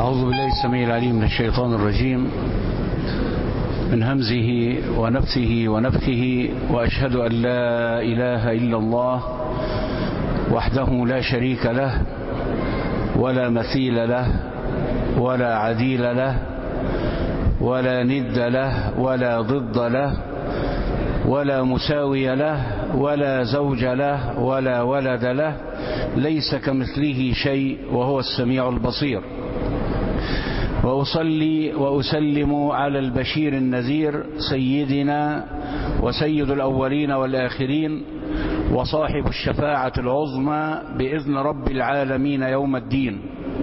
أعوذ بالله السميع العليم من الشيطان الرجيم من همزه ونفثه ونفثه وأشهد أن لا إله إلا الله وحده لا شريك له ولا مثيل له ولا عديل له ولا ند له ولا ضد له ولا مساوي له ولا زوج له ولا ولد له ليس كمثله شيء وهو السميع البصير وأصلي وأسلم على البشير النذير سيدنا وسيد الأولين والآخرين وصاحب الشفاعة العظمى بإذن رب العالمين يوم الدين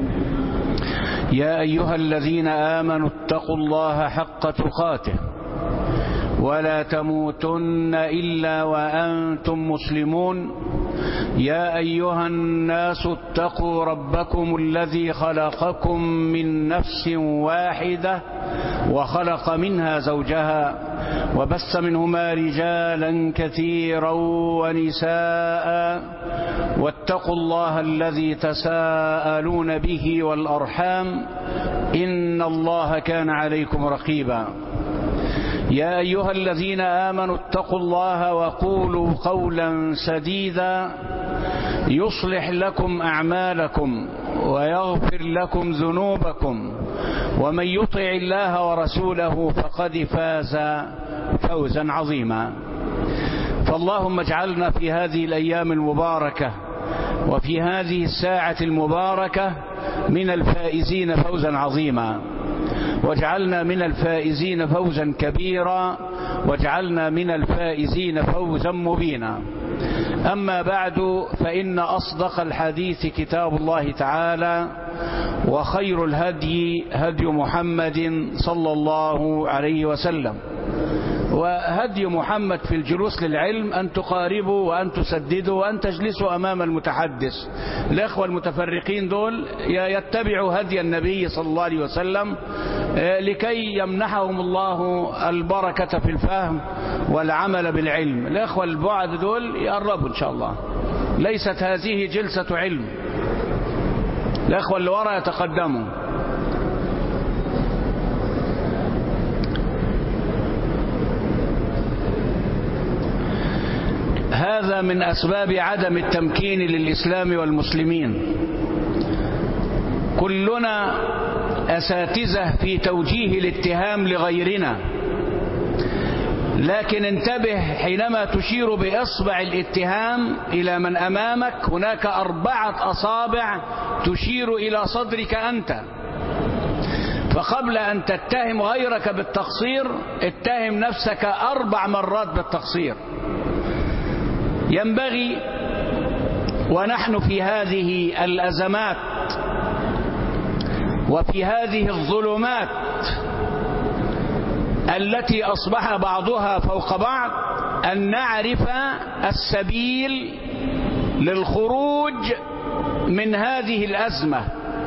يا أيها الذين آمنوا اتقوا الله حق تقاته ولا تموتن إلا وأنتم مسلمون يا أيها الناس اتقوا ربكم الذي خلقكم من نفس واحدة وخلق منها زوجها وبث منهما رجالا كثيرا ونساء واتقوا الله الذي تساءلون به والأرحام إن الله كان عليكم رقيبا يا أيها الذين آمنوا اتقوا الله وقولوا قولا سديدا يصلح لكم أعمالكم ويغفر لكم ذنوبكم ومن يطع الله ورسوله فقد فاز فوزا عظيما فاللهم اجعلنا في هذه الأيام المباركة وفي هذه الساعة المباركة من الفائزين فوزا عظيما واجعلنا من الفائزين فوزا كبيرا واجعلنا من الفائزين فوزا مبينا أما بعد فإن أصدق الحديث كتاب الله تعالى وخير الهدي هدي محمد صلى الله عليه وسلم وهدي محمد في الجلوس للعلم أن تقاربوا وأن تسددوا وأن تجلسوا أمام المتحدث الأخوة المتفرقين دول يتبعوا هدي النبي صلى الله عليه وسلم لكي يمنحهم الله البركة في الفهم والعمل بالعلم الأخوة البعد دول يقربوا إن شاء الله ليست هذه جلسة علم الأخوة اللي ورا يتقدموا هذا من أسباب عدم التمكين للإسلام والمسلمين كلنا أساتذة في توجيه الاتهام لغيرنا لكن انتبه حينما تشير بإصبع الاتهام إلى من أمامك هناك أربعة أصابع تشير إلى صدرك أنت فقبل أن تتهم غيرك بالتقصير اتهم نفسك أربع مرات بالتقصير ينبغي ونحن في هذه الأزمات وفي هذه الظلمات التي أصبح بعضها فوق بعض أن نعرف السبيل للخروج من هذه الأزمة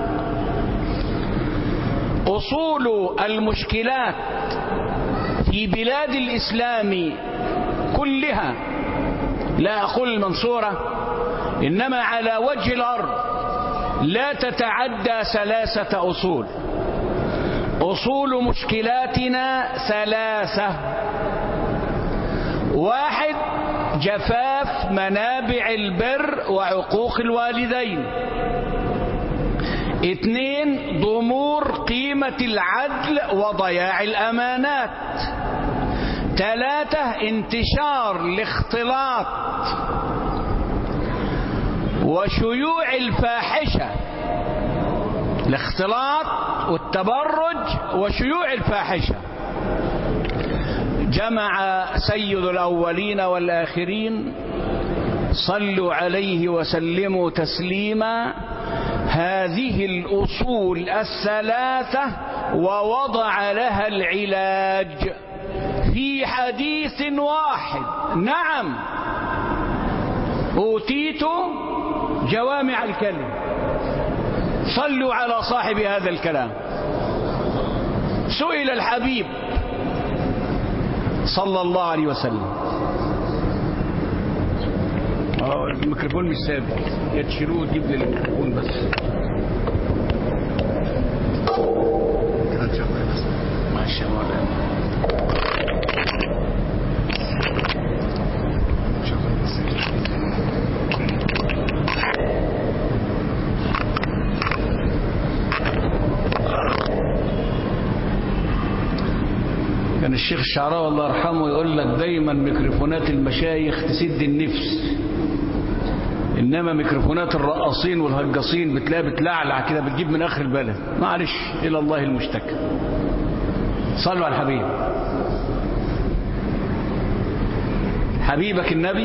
أصول المشكلات في بلاد الإسلام كلها لا أقول المنصورة إنما على وجه الأرض لا تتعدى ثلاثة أصول أصول مشكلاتنا ثلاثة واحد جفاف منابع البر وعقوق الوالدين اثنين ضمور قيمة العدل وضياع الأمانات ثلاثة انتشار الاختلاط وشيوع الفاحشة الاختلاط والتبرج وشيوع الفاحشة جمع سيد الأولين والآخرين صلوا عليه وسلموا تسليما هذه الأصول الثلاثة ووضع لها العلاج في حديث واحد نعم أوتيت جوامع الكلم صلوا على صاحب هذا الكلام سئل الحبيب صلى الله عليه وسلم اه الميكروفون مش ثابت يا تشيلوه وتجيب لي الميكروفون بس ماشي يا مولانا كان الشيخ الشعراوي الله يرحمه يقول لك دايما ميكروفونات المشايخ تسد النفس انما ميكروفونات الرقاصين والهجاصين بتلاقيها بتلعلع كده بتجيب من اخر البلد معلش الى الله المشتكى صلوا على الحبيب حبيبك النبي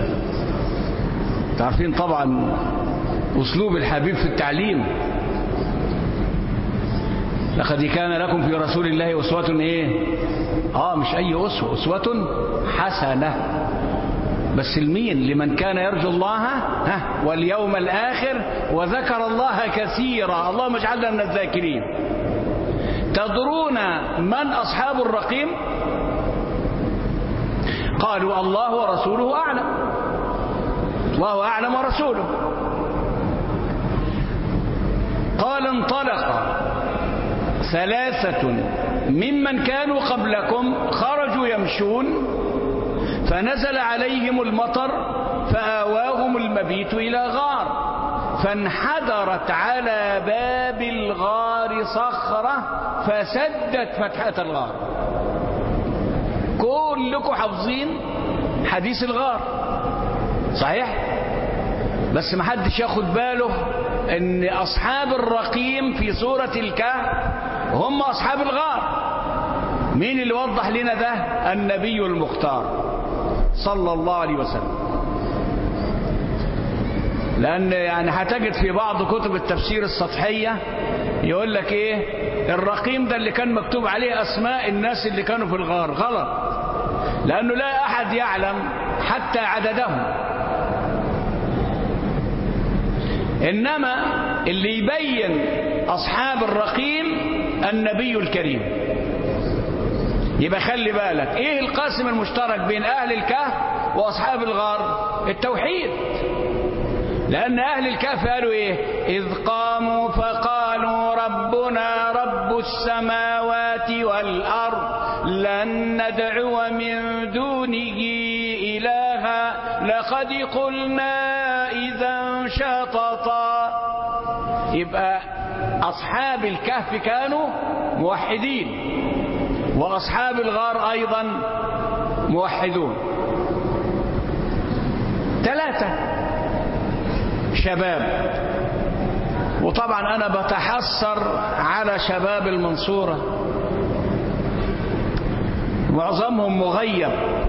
تعرفين طبعا اسلوب الحبيب في التعليم لقد كان لكم في رسول الله أسوة إيه آه مش أي أسوة أسوة حسنة بس المين لمن كان يرجو الله ها واليوم الآخر وذكر الله كثيرا اللهم اجعلنا من الذاكرين تدرون من أصحاب الرقيم قالوا الله ورسوله أعلم الله أعلم ورسوله قال انطلق ثلاثة ممن كانوا قبلكم خرجوا يمشون فنزل عليهم المطر فآواهم المبيت إلى غار فانحدرت على باب الغار صخرة فسدت فتحة الغار كلكم حافظين حديث الغار صحيح بس ما حدش ياخد باله ان اصحاب الرقيم في سورة الكهف هم اصحاب الغار مين اللي وضح لنا ده النبي المختار صلى الله عليه وسلم لان يعني هتجد في بعض كتب التفسير السطحية يقول لك ايه الرقيم ده اللي كان مكتوب عليه اسماء الناس اللي كانوا في الغار غلط لانه لا احد يعلم حتى عددهم إنما اللي يبين أصحاب الرقيم النبي الكريم يبقى خلي بالك إيه القاسم المشترك بين أهل الكهف وأصحاب الغار التوحيد لأن أهل الكهف قالوا إيه إذ قاموا فقالوا ربنا رب السماوات والأرض لن ندعو من دونه إلها لقد قلنا إذا شططا يبقى أصحاب الكهف كانوا موحدين وأصحاب الغار أيضا موحدون ثلاثة شباب وطبعا أنا بتحسر على شباب المنصورة معظمهم مغيب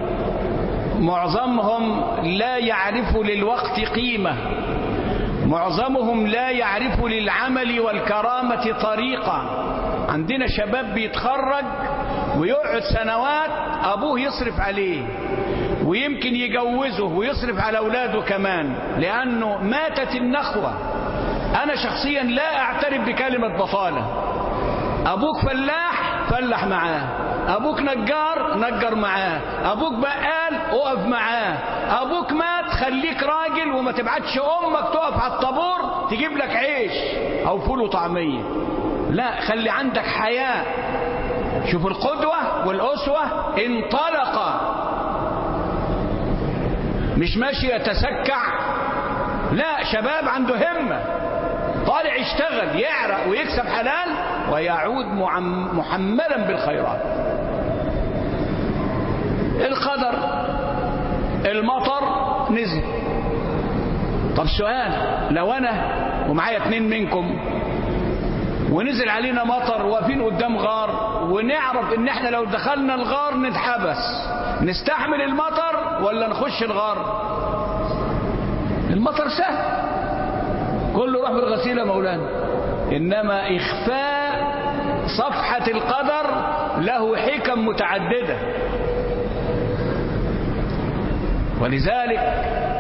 معظمهم لا يعرف للوقت قيمة معظمهم لا يعرف للعمل والكرامة طريقة عندنا شباب بيتخرج ويقعد سنوات أبوه يصرف عليه ويمكن يجوزه ويصرف على أولاده كمان لأنه ماتت النخوة أنا شخصيا لا أعترف بكلمة بطالة أبوك فلاح فلح معاه أبوك نجار نجر معاه أبوك بقال أقف معاه أبوك مات خليك راجل وما تبعتش أمك تقف على الطابور تجيب لك عيش أو فول وطعمية لا خلي عندك حياة شوف القدوة والأسوة انطلق مش ماشي يتسكع لا شباب عنده همة طالع يشتغل يعرق ويكسب حلال ويعود محملا بالخيرات القدر المطر نزل طب سؤال لو انا ومعايا اتنين منكم ونزل علينا مطر واقفين قدام غار ونعرف ان احنا لو دخلنا الغار نتحبس نستحمل المطر ولا نخش الغار المطر سهل كله روح بالغسيل يا مولانا انما اخفاء صفحة القدر له حكم متعددة ولذلك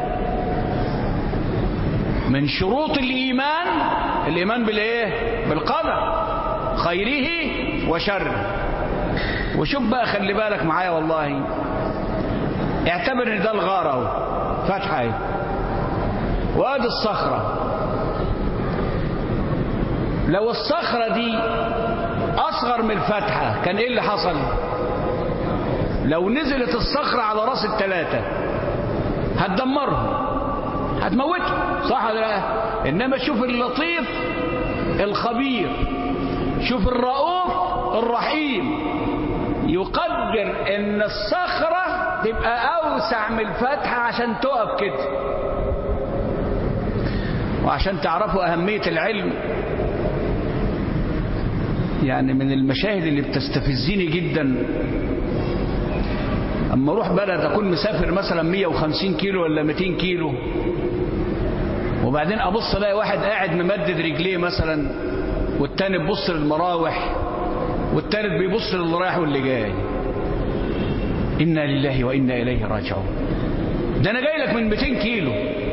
من شروط الإيمان الإيمان بالإيه؟ بالقدر خيره وشره وشوف بقى خلي بالك معايا والله اعتبر ان ده الغار اهو فتحه اهي وادي الصخره لو الصخرة دي أصغر من الفتحة كان إيه اللي حصل لو نزلت الصخرة على راس الثلاثة هتدمرهم هتموتهم صح ولا لا إنما شوف اللطيف الخبير شوف الرؤوف الرحيم يقدر ان الصخرة تبقى اوسع من الفتحة عشان تقف كده وعشان تعرفوا اهمية العلم يعني من المشاهد اللي بتستفزني جدا اما اروح بلد اكون مسافر مثلا 150 كيلو ولا 200 كيلو وبعدين ابص الاقي واحد قاعد ممدد رجليه مثلا والتاني بيبص للمراوح والتالت بيبص للي رايح واللي جاي انا لله وانا اليه راجعون ده انا جاي لك من 200 كيلو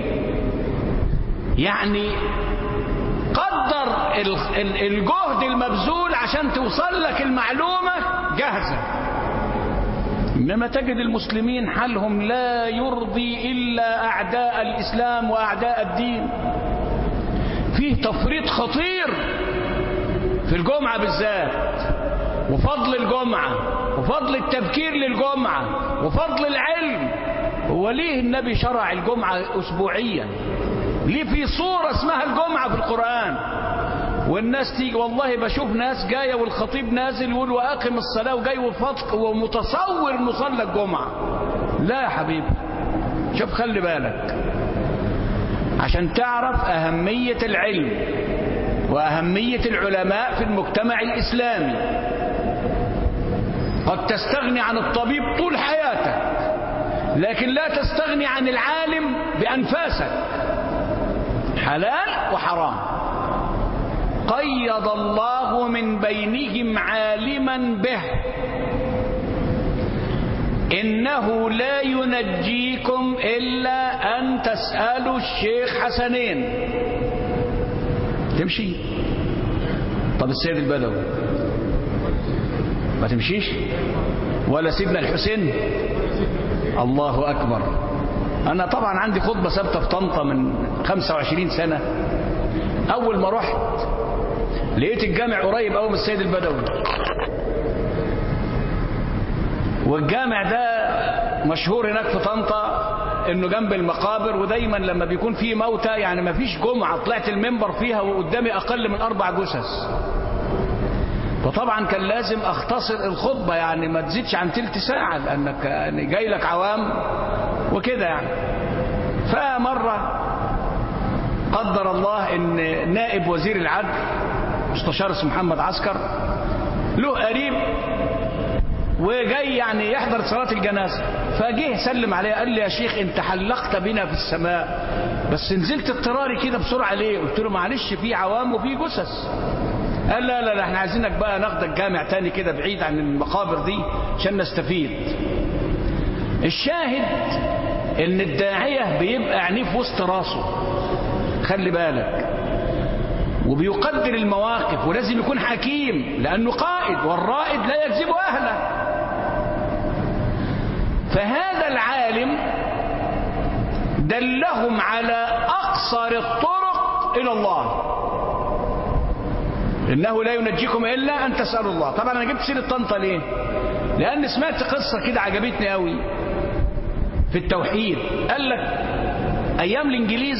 يعني قدر الجهد المبذول عشان توصل لك المعلومة جاهزة إنما تجد المسلمين حالهم لا يرضي إلا أعداء الإسلام وأعداء الدين فيه تفريط خطير في الجمعة بالذات وفضل الجمعة وفضل التبكير للجمعة وفضل العلم هو ليه النبي شرع الجمعة أسبوعيا ليه في صورة اسمها الجمعة في القرآن والناس تيجي والله بشوف ناس جاية والخطيب نازل يقول وأقم الصلاة وجاي وفطق ومتصور مصلى الجمعة لا يا حبيبي شوف خلي بالك عشان تعرف أهمية العلم وأهمية العلماء في المجتمع الإسلامي قد تستغني عن الطبيب طول حياتك لكن لا تستغني عن العالم بأنفاسك حلال وحرام قيض الله من بينهم عالما به إنه لا ينجيكم إلا أن تسألوا الشيخ حسنين تمشي طب السيد البدوي ما تمشيش ولا سيدنا الحسين الله أكبر أنا طبعا عندي خطبة ثابتة في طنطا من 25 سنة أول ما رحت لقيت الجامع قريب قوي من السيد البدوي والجامع ده مشهور هناك في طنطا انه جنب المقابر ودايما لما بيكون فيه موتى يعني ما فيش جمعة طلعت المنبر فيها وقدامي اقل من اربع جثث وطبعا كان لازم اختصر الخطبة يعني ما تزيدش عن تلت ساعة لانك يعني جاي لك عوام وكده يعني فمرة قدر الله ان نائب وزير العدل مستشار اسمه محمد عسكر له قريب وجاي يعني يحضر صلاة الجنازة فجه سلم عليه قال لي يا شيخ انت حلقت بنا في السماء بس نزلت اضطراري كده بسرعة ليه قلت له معلش في عوام وفي جثث قال لا لا لا احنا عايزينك بقى ناخدك جامع تاني كده بعيد عن المقابر دي عشان نستفيد الشاهد ان الداعية بيبقى عينيه في وسط راسه خلي بالك وبيقدر المواقف ولازم يكون حكيم لأنه قائد والرائد لا يكذب أهله فهذا العالم دلهم على أقصر الطرق إلى الله إنه لا ينجيكم إلا أن تسألوا الله طبعا أنا جبت سيرة طنطا ليه لأن سمعت قصة كده عجبتني قوي في التوحيد قال لك أيام الإنجليز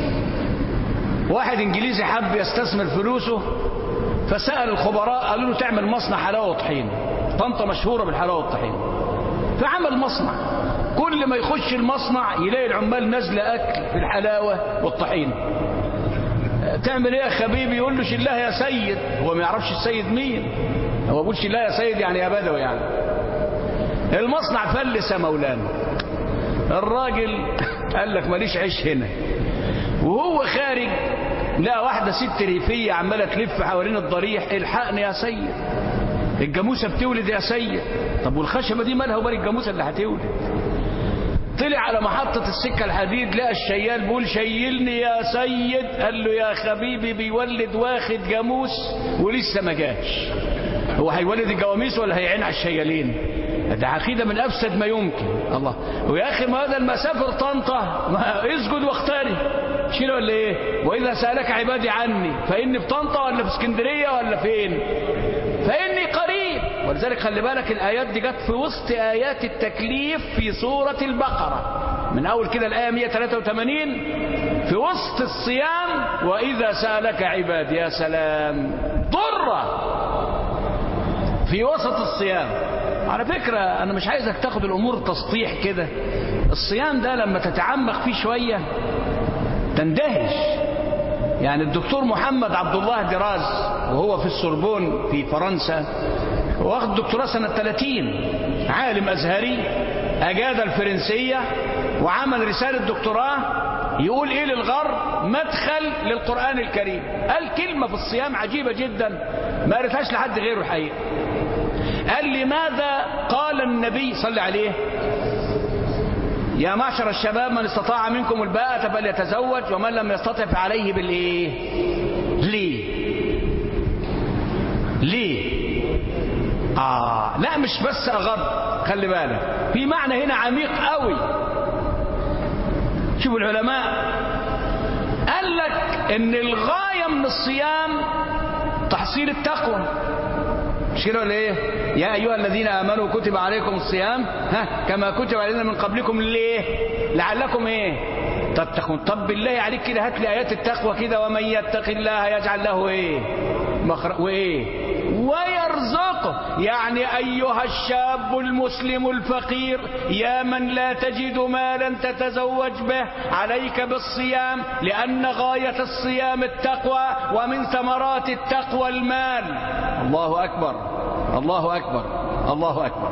واحد إنجليزي حب يستثمر فلوسه فسأل الخبراء قالوا له تعمل مصنع حلاوة وطحين طنطا مشهورة بالحلاوة والطحين فعمل مصنع كل ما يخش المصنع يلاقي العمال نازلة أكل في الحلاوة والطحين تعمل ايه يا حبيبي يقول له شلها يا سيد هو ما يعرفش السيد مين هو بيقول شلها يا سيد يعني يا بدوي يعني المصنع فلس يا مولانا الراجل قال لك ماليش عيش هنا وهو خارج لقى واحدة ست ريفية عمالة تلف حوالين الضريح الحقني يا سيد الجاموسة بتولد يا سيد طب والخشبة دي مالها ومال الجاموسة اللي هتولد طلع على محطة السكة الحديد لقى الشيال بيقول شيلني يا سيد قال له يا حبيبي بيولد واخد جاموس ولسه ما جاش هو هيولد الجواميس ولا هيعين على الشيالين ده عقيدة من أفسد ما يمكن الله ويا أخي ما هذا المسافر طنطا ما اسجد واختاري شيله ولا ايه واذا سالك عبادي عني فاني في طنطا ولا في اسكندريه ولا فين فاني قريب ولذلك خلي بالك الايات دي جت في وسط ايات التكليف في سوره البقره من اول كده الايه 183 في وسط الصيام واذا سالك عبادي يا سلام ضره في وسط الصيام على فكرة أنا مش عايزك تاخد الأمور تسطيح كده الصيام ده لما تتعمق فيه شوية تندهش يعني الدكتور محمد عبد الله دراز وهو في السوربون في فرنسا واخد دكتوراه سنة 30 عالم أزهري أجاد الفرنسية وعمل رسالة دكتوراه يقول ايه للغرب مدخل للقرآن الكريم قال كلمة في الصيام عجيبة جدا ما قريتهاش لحد غيره الحقيقة قال لماذا قال النبي صلى عليه يا معشر الشباب من استطاع منكم الباءة فليتزوج ومن لم يستطع فعليه بالايه ليه ليه آه لا مش بس أغض خلي بالك في معنى هنا عميق قوي شوفوا العلماء قال لك ان الغاية من الصيام تحصيل التقوى مش كده ولا ايه يا ايها الذين امنوا كتب عليكم الصيام ها كما كتب علينا من قبلكم ليه لعلكم ايه تتقون طب بالله عليك كده هات لي ايات التقوى كده ومن يتق الله يجعل له ايه مخرج وايه ويرزقه يعني ايها الشاب المسلم الفقير يا من لا تجد مالا تتزوج به عليك بالصيام لان غايه الصيام التقوى ومن ثمرات التقوى المال الله اكبر الله اكبر الله اكبر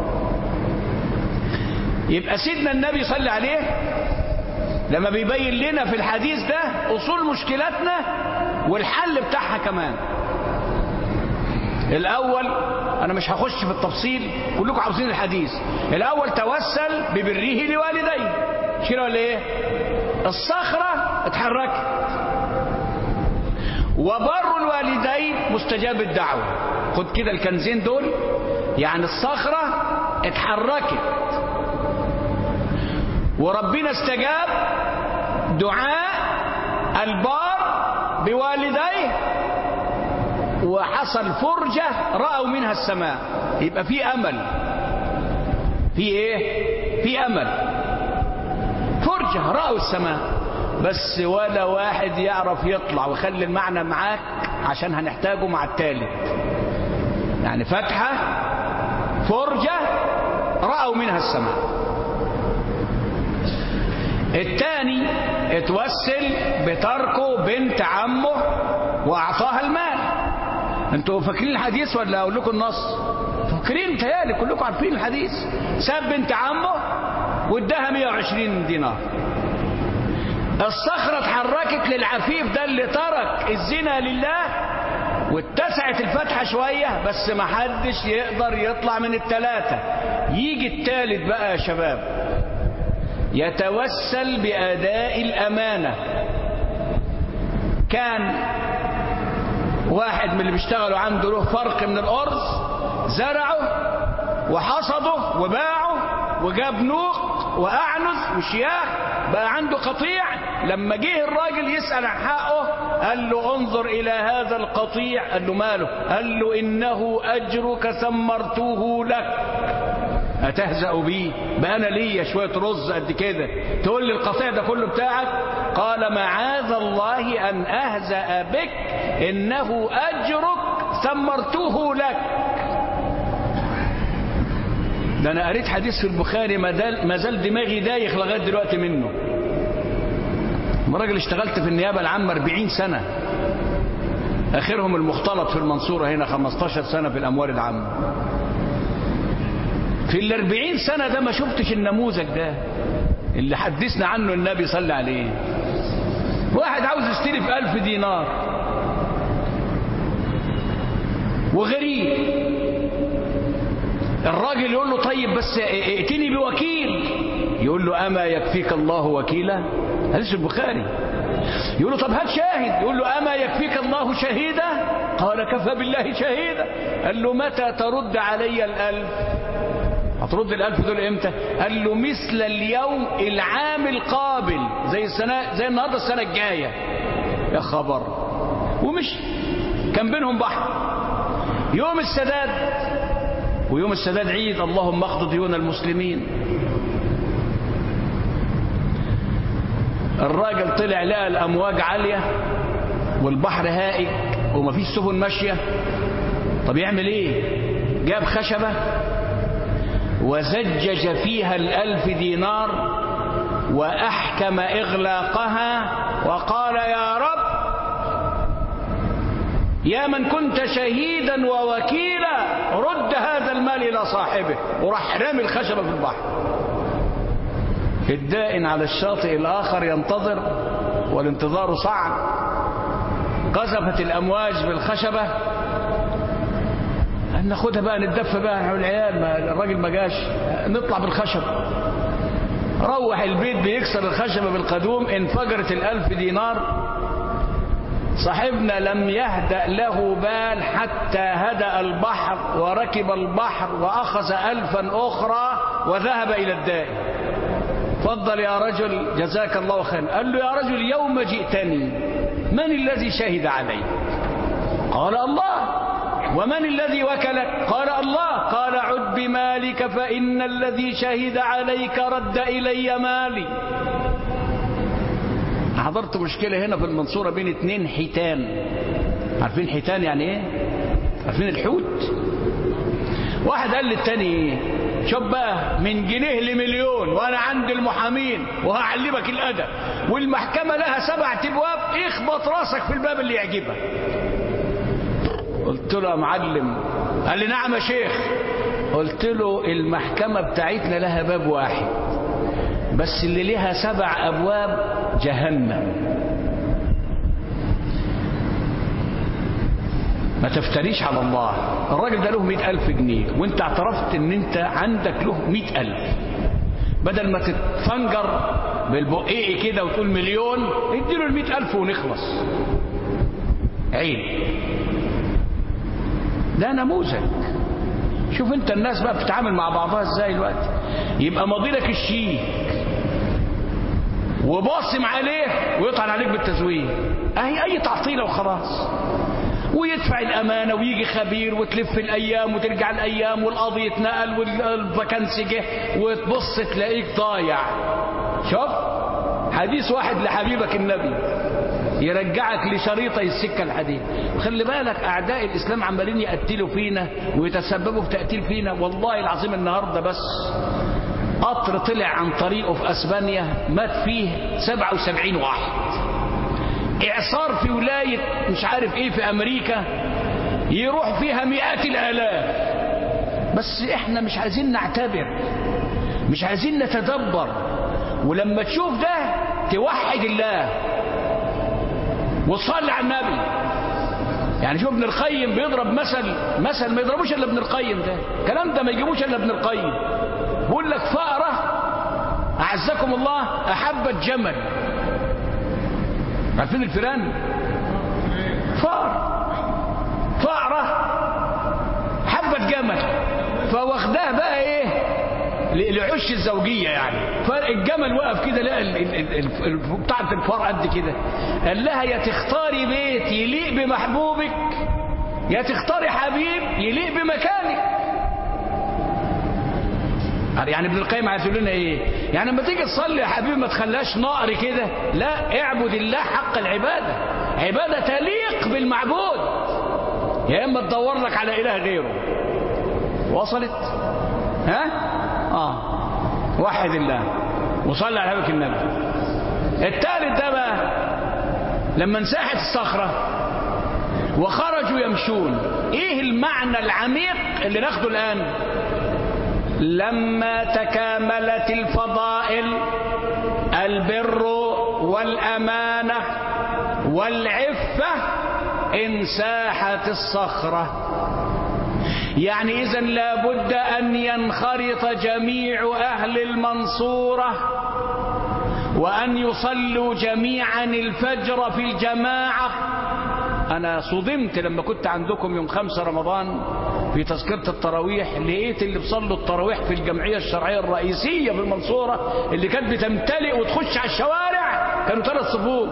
يبقى سيدنا النبي صلى عليه لما بيبين لنا في الحديث ده اصول مشكلاتنا والحل بتاعها كمان الاول انا مش هخش في التفصيل كلكم عاوزين الحديث الاول توسل ببره لوالديه كده ولا ايه الصخره اتحركت وبر الوالدين مستجاب الدعوه خد كده الكنزين دول يعني الصخره اتحركت وربنا استجاب دعاء البار بوالديه وحصل فرجة رأوا منها السماء يبقى في أمل في إيه في أمل فرجة رأوا السماء بس ولا واحد يعرف يطلع ويخلي المعنى معاك عشان هنحتاجه مع التالت يعني فتحة فرجة رأوا منها السماء الثاني اتوسل بتركه بنت عمه واعطاها المال انتوا فاكرين الحديث ولا اقول لكم النص فاكرين تهيالي كلكم عارفين الحديث ساب بنت عمه واداها 120 دينار الصخرة اتحركت للعفيف ده اللي ترك الزنا لله واتسعت الفتحة شوية بس ما حدش يقدر يطلع من التلاتة يجي التالت بقى يا شباب يتوسل بأداء الأمانة كان واحد من اللي بيشتغلوا عنده له فرق من الأرز زرعه وحصده وباعه وجاب نوق وأعنز وشياخ بقى عنده قطيع لما جه الراجل يسأل عن حقه قال له انظر إلى هذا القطيع قال له ماله قال له إنه أجرك ثمرته لك أتهزأ بي بقى أنا ليا شوية رز قد كده تقول لي القطيع ده كله بتاعك قال معاذ الله أن أهزأ بك إنه أجرك ثمرته لك ده أنا قريت حديث في البخاري ما زال دماغي دايخ لغاية دلوقتي منه راجل اشتغلت في النيابة العامة 40 سنة آخرهم المختلط في المنصورة هنا 15 سنة في الأموال العامة في الأربعين سنة ده ما شفتش النموذج ده اللي حدثنا عنه النبي صلى عليه واحد عاوز يستلف ألف دينار وغريب الراجل يقول له طيب بس ائتني بوكيل يقول له أما يكفيك الله وكيلا حديث البخاري يقول له طب هات شاهد يقول له أما يكفيك الله شهيدا قال كفى بالله شهيدا قال له متى ترد علي الألف هترد الألف دول امتى قال له مثل اليوم العام القابل زي السنة زي النهاردة السنة الجاية يا خبر ومشي كان بينهم بحر يوم السداد ويوم السداد عيد اللهم اقض ديون المسلمين الراجل طلع لقى الامواج عاليه والبحر هائج ومفيش سفن ماشيه طب يعمل ايه جاب خشبه وزجج فيها الالف دينار واحكم اغلاقها وقال يا رب يا من كنت شهيدا ووكيلا رد هذا المال الى صاحبه وراح رامي الخشبه في البحر الدائن على الشاطئ الآخر ينتظر والانتظار صعب قذفت الأمواج بالخشبة أن ناخدها بقى نتدفى بقى نحن العيال ما الراجل ما جاش نطلع بالخشب روح البيت بيكسر الخشبة بالقدوم انفجرت الألف دينار صاحبنا لم يهدأ له بال حتى هدأ البحر وركب البحر وأخذ ألفا أخرى وذهب إلى الدائن تفضل يا رجل جزاك الله خيرا قال له يا رجل يوم جئتني من الذي شهد علي قال الله ومن الذي وكلك قال الله قال عد بمالك فإن الذي شهد عليك رد إلي مالي حضرت مشكلة هنا في المنصورة بين اتنين حيتان عارفين حيتان يعني ايه عارفين الحوت واحد قال للتاني ايه شوف بقى من جنيه لمليون وانا عند المحامين وهعلمك الادب والمحكمه لها سبع ابواب اخبط راسك في الباب اللي يعجبك قلت له يا معلم قال لي نعم يا شيخ قلت له المحكمه بتاعتنا لها باب واحد بس اللي لها سبع ابواب جهنم ما تفتريش على الله الراجل ده له مئة ألف جنيه وانت اعترفت ان انت عندك له مئة ألف بدل ما تتفنجر بالبقيق كده وتقول مليون اديله المئة ألف ونخلص عيب ده نموذج شوف انت الناس بقى بتتعامل مع بعضها ازاي دلوقتي يبقى ماضي لك الشيك وباصم عليه ويطعن عليك بالتزوير اهي اي تعطيله وخلاص ويدفع الأمانة ويجي خبير وتلف الأيام وترجع الأيام والقاضي يتنقل والفاكنسي جه وتبص تلاقيك ضايع شوف حديث واحد لحبيبك النبي يرجعك لشريطي السكة الحديد وخلي بالك أعداء الإسلام عمالين يقتلوا فينا ويتسببوا في تقتيل فينا والله العظيم النهاردة بس قطر طلع عن طريقه في أسبانيا مات فيه 77 واحد إعصار في ولاية مش عارف إيه في أمريكا يروح فيها مئات الآلاف بس إحنا مش عايزين نعتبر مش عايزين نتدبر ولما تشوف ده توحد الله وتصلي على النبي يعني شوف ابن القيم بيضرب مثل مثل ما يضربوش الا ابن القيم ده الكلام ده ما يجيبوش الا ابن القيم بيقول لك فأرة أعزكم الله أحبت جمل عارفين الفيران فأر فأرة حبت جمل فواخداها بقى ايه لعش الزوجية يعني فالجمل وقف كده لقى بتاعة الفار قد كده قال لها يا تختاري بيت يليق بمحبوبك يا تختاري حبيب يليق بمكانك يعني ابن القيم عايز يقول لنا ايه يعني لما تيجي تصلي يا حبيبي ما تخليهاش نقر كده لا اعبد الله حق العباده عباده تليق بالمعبود يا اما تدور لك على اله غيره وصلت ها اه وحد الله وصلي على حبيبك النبي الثالث ده بقى لما انساحت الصخره وخرجوا يمشون ايه المعنى العميق اللي ناخده الان لما تكاملت الفضائل البر والأمانة والعفة انساحت الصخرة يعني إذا لابد أن ينخرط جميع أهل المنصورة وأن يصلوا جميعا الفجر في الجماعة أنا صدمت لما كنت عندكم يوم خمسة رمضان في تذكرة التراويح لقيت اللي بصلوا التراويح في الجمعية الشرعية الرئيسية في المنصورة اللي كانت بتمتلئ وتخش على الشوارع كانوا ثلاث صفوف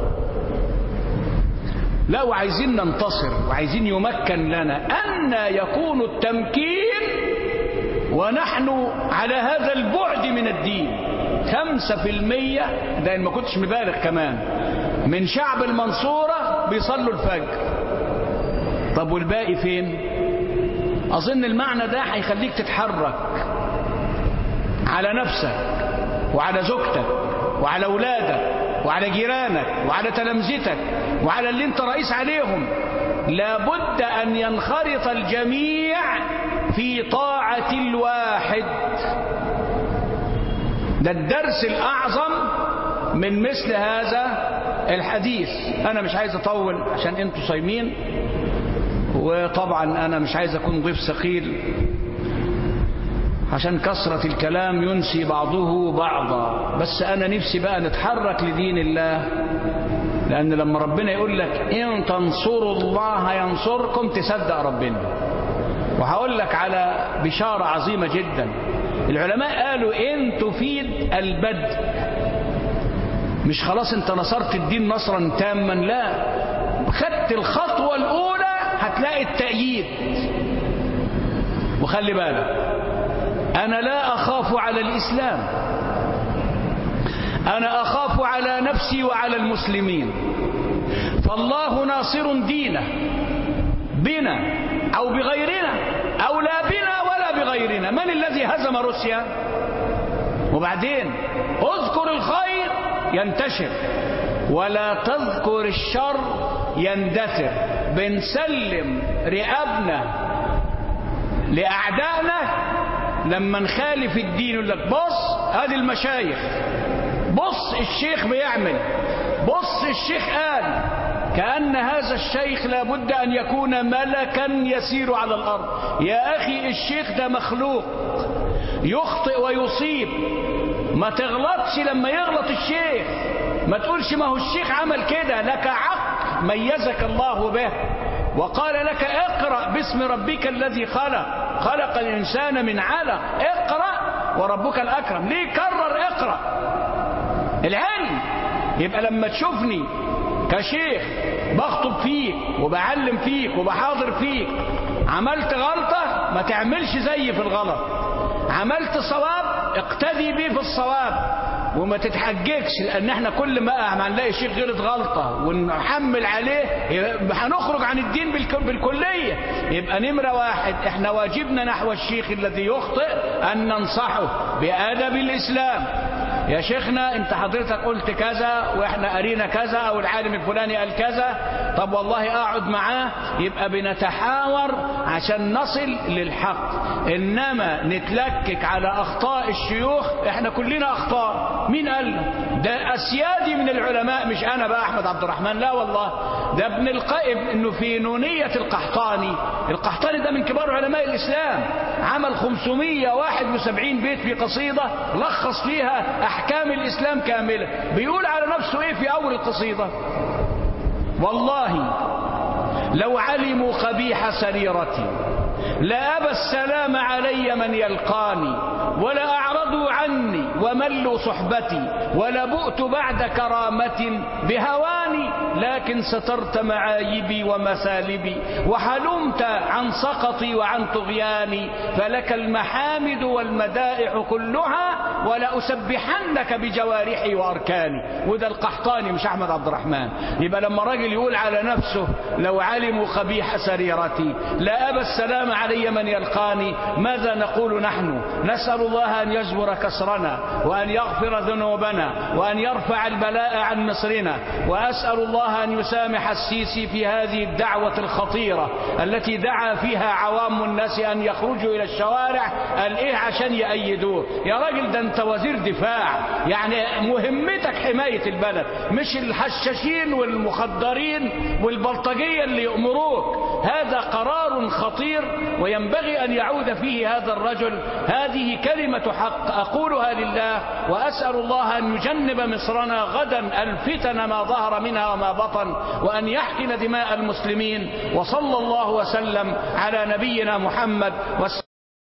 لا وعايزين ننتصر وعايزين يمكن لنا أن يكون التمكين ونحن على هذا البعد من الدين خمسة في المية ده إن ما كنتش مبالغ كمان من شعب المنصورة بيصلوا الفجر طب والباقي فين أظن المعنى ده هيخليك تتحرك على نفسك وعلى زوجتك وعلى أولادك وعلى جيرانك وعلى تلامذتك وعلى اللي انت رئيس عليهم لابد أن ينخرط الجميع في طاعة الواحد ده الدرس الأعظم من مثل هذا الحديث أنا مش عايز أطول عشان أنتوا صايمين وطبعا أنا مش عايز أكون ضيف ثقيل عشان كثرة الكلام ينسي بعضه بعضا بس أنا نفسي بقى نتحرك لدين الله لأن لما ربنا يقول لك إن تنصروا الله ينصركم تصدق ربنا وهقول لك على بشارة عظيمة جدا العلماء قالوا إن تفيد البدء مش خلاص انت نصرت الدين نصرا تاما لا خدت الخطوة الأولى هتلاقي التأييد وخلي بالك أنا لا أخاف على الإسلام أنا أخاف على نفسي وعلى المسلمين فالله ناصر دينه بنا أو بغيرنا أو لا بنا ولا بغيرنا من الذي هزم روسيا وبعدين اذكر الخير ينتشر ولا تذكر الشر يندثر بنسلم رقابنا لأعدائنا لما نخالف الدين يقول لك بص ادي المشايخ بص الشيخ بيعمل بص الشيخ قال كأن هذا الشيخ لابد أن يكون ملكا يسير على الأرض يا أخي الشيخ ده مخلوق يخطئ ويصيب ما تغلطش لما يغلط الشيخ ما تقولش ما هو الشيخ عمل كده لك عقل ميزك الله به وقال لك اقرأ باسم ربك الذي خلق خلق الإنسان من علق اقرأ وربك الأكرم ليه كرر اقرأ العلم يبقى لما تشوفني كشيخ بخطب فيك وبعلم فيك وبحاضر فيك عملت غلطة ما تعملش زي في الغلط عملت صواب اقتدي بيه في الصواب وما تتحججش لان احنا كل ما هنلاقي شيخ غلط غلطة ونحمل عليه هنخرج عن الدين بالكلية يبقى نمرة واحد احنا واجبنا نحو الشيخ الذي يخطئ ان ننصحه بادب الاسلام يا شيخنا انت حضرتك قلت كذا واحنا قرينا كذا او العالم الفلاني قال كذا طب والله اقعد معاه يبقى بنتحاور عشان نصل للحق انما نتلكك على اخطاء الشيوخ احنا كلنا اخطاء مين قال ده اسيادي من العلماء مش انا بقى احمد عبد الرحمن لا والله ده ابن القائم انه في نونية القحطاني القحطاني ده من كبار علماء الاسلام عمل 571 بيت في قصيدة لخص فيها احكام الاسلام كاملة بيقول على نفسه ايه في اول القصيدة والله لو علموا قبيح سريرتي لأبى السلام علي من يلقاني ولا أعرضوا عني وملوا صحبتي ولبؤت بعد كرامة بهواني لكن سترت معايبي ومسالبي وحلمت عن سقطي وعن طغياني فلك المحامد والمدائح كلها ولا أسبحنك بجوارحي وأركاني وده القحطاني مش أحمد عبد الرحمن يبقى لما راجل يقول على نفسه لو علموا قبيح سريرتي لا أبى السلام علي من يلقاني ماذا نقول نحن نسأل الله أن يجبر كسرنا وأن يغفر ذنوبنا وأن يرفع البلاء عن مصرنا وأسأل الله أن يسامح السيسي في هذه الدعوة الخطيرة التي دعا فيها عوام الناس أن يخرجوا إلى الشوارع قال إيه عشان يأيدوه يا راجل ده أنت وزير دفاع يعني مهمتك حماية البلد مش الحشاشين والمخدرين والبلطجية اللي يأمروك هذا قرار خطير وينبغي أن يعود فيه هذا الرجل هذه كلمة حق أقولها لله وأسأل الله أن يجنب مصرنا غدا الفتن ما ظهر منها منها وما بطن وأن يحقن دماء المسلمين وصلى الله وسلم على نبينا محمد